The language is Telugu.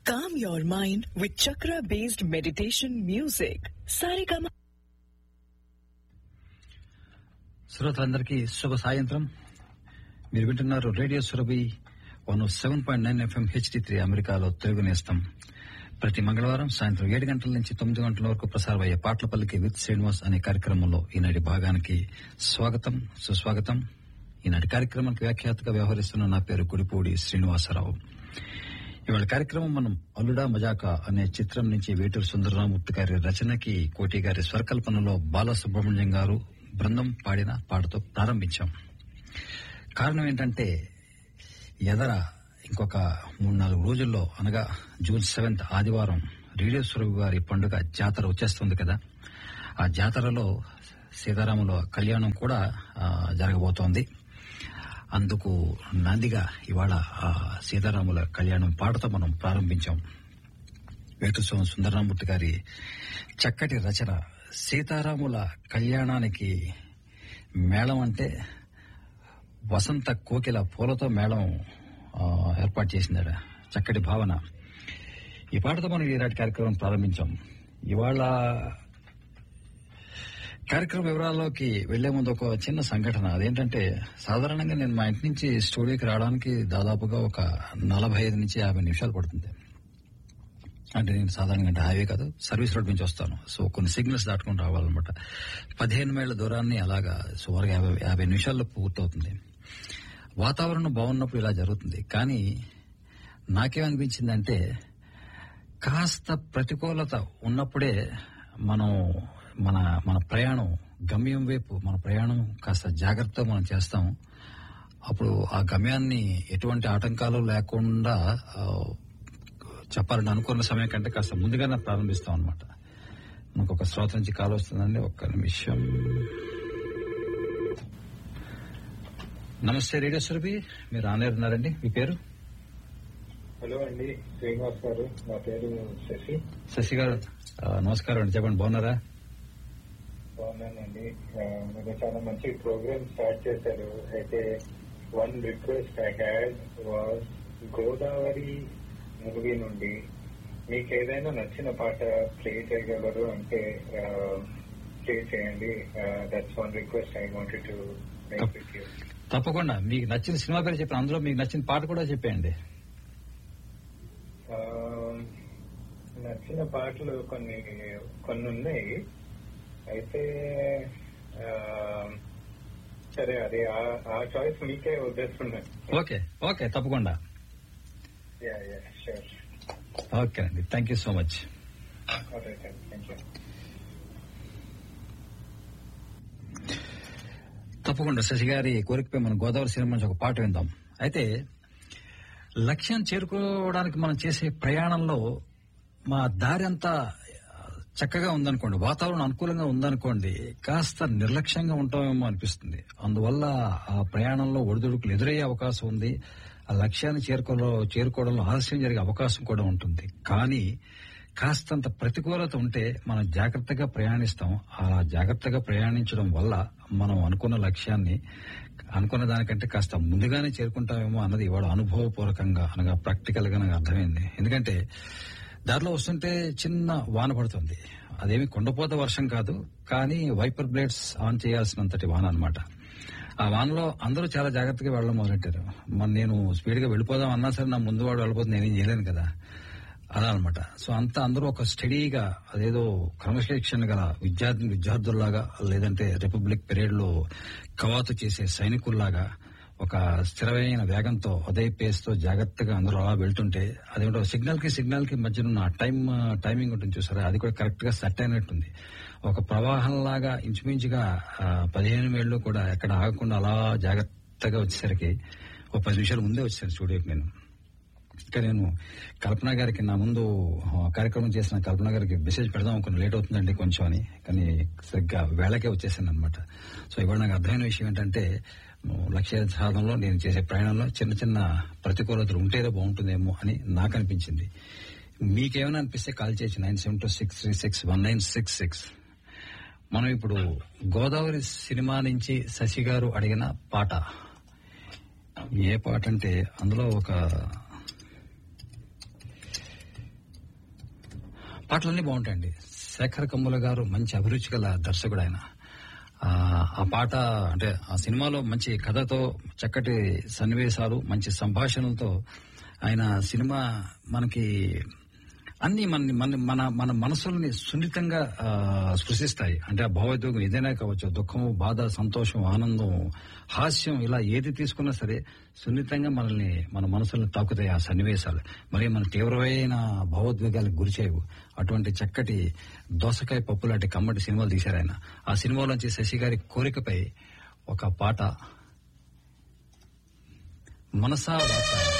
Calm your mind with chakra based meditation music. Sarigama శ్రోతలందరికీ శుభ సాయంత్రం మీరు వింటున్నారు radio Surabhi one seven point nine FM HD three అమెరికాలో తెలుగు నేస్తం ప్రతి మంగళవారం సాయంత్రం ఏడు గంటల నుంచి తొమ్మిది గంటల వరకు ప్రసారమయ్యే పాటల పల్లికి విత్ శ్రీనివాస్ అనే కార్యక్రమంలో ఈనాటి భాగానికి స్వాగతం సుస్వాగతం ఈనాటి కార్యక్రమానికి వ్యాఖ్యాతగా వ్యవహరిస్తున్న నా పేరు గుడిపూడి శ్రీనివాసరావు ఇవాళ కార్యక్రమం మనం అల్లుడా మజాకా అనే చిత్రం నుంచి వేటూరు సుందరరామూర్తి గారి రచనకి కోటి గారి స్వరకల్పనలో బాలసుబ్రహ్మణ్యం గారు బృందం పాడిన పాటతో ప్రారంభించాం కారణం ఏంటంటే ఎదర ఇంకొక మూడు నాలుగు రోజుల్లో అనగా జూన్ సెవెంత్ ఆదివారం రేడియో సురభి గారి పండుగ జాతర వచ్చేస్తుంది కదా ఆ జాతరలో సీతారాముల కళ్యాణం కూడా ఆ, జరగబోతోంది అందుకు నాందిగా ఇవాళ ఆ సీతారాముల కళ్యాణం పాటతో మనం ప్రారంభించాం వేటుస్వామి సుందరరామూర్తి గారి చక్కటి రచన సీతారాముల కళ్యాణానికి మేళం అంటే వసంత కోకిల పూలతో మేళం ఆ, ఏర్పాటు చేసిందట చక్కటి భావన ఈ పాటతో మనం ఈనాటి కార్యక్రమం ప్రారంభించాం ఇవాళ కార్యక్రమ వివరాల్లోకి వెళ్లే ముందు ఒక చిన్న సంఘటన అదేంటంటే సాధారణంగా నేను మా ఇంటి నుంచి స్టూడియోకి రావడానికి దాదాపుగా ఒక నలభై ఐదు నుంచి యాభై నిమిషాలు పడుతుంది అంటే నేను సాధారణంగా అంటే హైవే కాదు సర్వీస్ రోడ్ నుంచి వస్తాను సో కొన్ని సిగ్నల్స్ దాటుకుని రావాలన్నమాట పదిహేను మైళ్ళ దూరాన్ని అలాగా సుమారుగా యాభై యాభై నిమిషాల్లో పూర్తవుతుంది వాతావరణం బాగున్నప్పుడు ఇలా జరుగుతుంది కానీ నాకేమనిపించిందంటే కాస్త ప్రతికూలత ఉన్నప్పుడే మనం మన మన ప్రయాణం గమ్యం వైపు మన ప్రయాణం కాస్త జాగ్రత్తగా మనం చేస్తాం అప్పుడు ఆ గమ్యాన్ని ఎటువంటి ఆటంకాలు లేకుండా ఆ, చెప్పాలని అనుకున్న సమయం కంటే కాస్త ముందుగానే ప్రారంభిస్తాం అనమాట మనకు ఒక శ్రోత నుంచి కాల్ వస్తుందండి ఒక్క నిమిషం నమస్తే రేడియో సురభి మీరు ఆనేరు ఉన్నారండి మీ పేరు హలో అండి శ్రీనివాస్ గారు నా పేరు శశి శశి గారు ఆ, నమస్కారం అండి చెప్పండి బాగున్నారా బాగున్నానండి ఆ, మీరు చాలా మంచి ప్రోగ్రామ్ స్టార్ట్ చేశారు అయితే one request I had was Godavari movie నుండి మీకు ఏదైనా నచ్చిన పాట ప్లే చేయగలరు అంటే ప్లే చేయండి that's one request I wanted to make with you తప్పకుండా మీకు నచ్చిన సినిమా పేరు చెప్పిన అందులో మీకు నచ్చిన పాట కూడా చెప్పేయండి ఆ, నచ్చిన పాటలు కొన్ని కొన్ని ఉన్నాయి అయితే ఆ, సరే అది ఆ- ఆ చాయిస్ మీకే వదిలేస్తున్నాను ఓకే ఓకే తప్పకుండా యా యా షూర్ ఓకే అండి thank you so much thank you తప్పకుండా శశి గారి కోరికపై మనం గోదావరి సినిమా నుంచి ఒక పాట విందాం అయితే లక్ష్యం చేరుకోవడానికి మనం చేసే ప్రయాణంలో మా దారి అంతా చక్కగా ఉందనుకోండి వాతావరణం అనుకూలంగా ఉందనుకోండి కాస్త నిర్లక్ష్యంగా ఉంటామేమో అనిపిస్తుంది అందువల్ల ఆ ప్రయాణంలో ఒడిదుడుకులు ఎదురయ్యే అవకాశం ఉంది ఆ లక్ష్యాన్ని చేరుకోవడంలో చేరుకోవడంలో ఆలస్యం జరిగే అవకాశం కూడా ఉంటుంది కానీ కాస్తంత ప్రతికూలత ఉంటే మనం జాగ్రత్తగా ప్రయాణిస్తాం అలా జాగ్రత్తగా ప్రయాణించడం వల్ల మనం అనుకున్న లక్ష్యాన్ని అనుకున్న దానికంటే కాస్త ముందుగానే చేరుకుంటామేమో అన్నది ఇవాళ అనుభవపూర్వకంగా అనగా ప్రాక్టికల్ గా నాకు అర్థమైంది ఎందుకంటే దారిలో వస్తుంటే చిన్న వాన పడుతుంది అదేమి కొండపోత వర్షం కాదు కానీ వైపర్ బ్లేడ్స్ ఆన్ చేయాల్సినంతటి వాన అన్నమాట ఆ వానలో అందరూ చాలా జాగ్రత్తగా వెళ్ళడం మొదలెట్టారు మన నేను స్పీడ్ గా వెళ్ళిపోదాం అన్నా సరే నా ముందు వాడు వెళ్ళిపోతే నేనేం చేయలేను కదా అలా అనమాట సో అంతా అందరూ ఒక స్టడీగా అదేదో క్రమశిక్షణ గల విద్యార్థి విద్యార్థుల్లాగా లేదంటే రిపబ్లిక్ పెరేడ్ లో కవాతు చేసే సైనికుల్లాగా ఒక స్థిరమైన వేగంతో అదే పేస్ తో జాగ్రత్తగా అందరూ అలా వెళ్తుంటే అదేంటో సిగ్నల్ కి సిగ్నల్ కి మధ్యన ఉన్న టైం టైమింగ్ ఉంటుంది చూసారా అది కూడా కరెక్ట్ గా సెట్ అయినట్టుంది ఒక ప్రవాహంలాగా ఇంచుమించుగా ఆ, పదిహేను వేళ్ళు కూడా ఎక్కడ ఆగకుండా అలా జాగ్రత్తగా వచ్చేసరికి ఒక పది నిమిషాల ముందే వచ్చాను స్టూడియోకి నేను ఇంకా నేను కల్పన గారికి నా ముందు ఆ, కార్యక్రమం చేసిన కల్పన గారికి మెసేజ్ పెడదాం అనుకున్న లేట్ అవుతుందండి కొంచెం అని కానీ సరిగ్గా వేళకే వచ్చేసాను అనమాట సో ఇవాళ నాకు అర్థమైన విషయం ఏంటంటే మ్, లక్ష్య సాధనలో నేను చేసే ప్రయాణంలో చిన్న చిన్న ప్రతికూలతలు ఉంటేనే బాగుంటుందేమో అని నాకు అనిపించింది మీకేమైనా అనిపిస్తే కాల్ చేయొచ్చు nine seven two six three six one nine six six మనం ఇప్పుడు గోదావరి సినిమా నుంచి శశి గారు అడిగిన పాట ఏ పాట అంటే అందులో ఒక పాటలన్నీ బాగుంటాయండి శేఖర్ కమ్ముల గారు మంచి అభిరుచి గల దర్శకుడు ఆయన ఆ, ఆ పాట అంటే ఆ సినిమాలో మంచి కథతో చక్కటి సన్నివేశాలు మంచి సంభాషణలతో ఆయన సినిమా మనకి అన్ని మన మన మన మన మనసుల్ని సున్నితంగా ఆ, స్పృశిస్తాయి అంటే ఆ భావోద్వేగం ఏదైనా కావచ్చు దుఃఖము బాధ సంతోషం ఆనందం హాస్యం ఇలా ఏది తీసుకున్నా సరే సున్నితంగా మనల్ని మన మనసుల్ని తాకుతాయి ఆ సన్నివేశాలు మరి మన తీవ్రమైన భావోద్వేగాలకు గురిచేయవు అటువంటి చక్కటి దోసకాయ పప్పు లాంటి కమ్మటి సినిమాలు తీశారు ఆయన ఆ సినిమాలోంచి శశి గారి కోరికపై ఒక పాట మనసా వాచ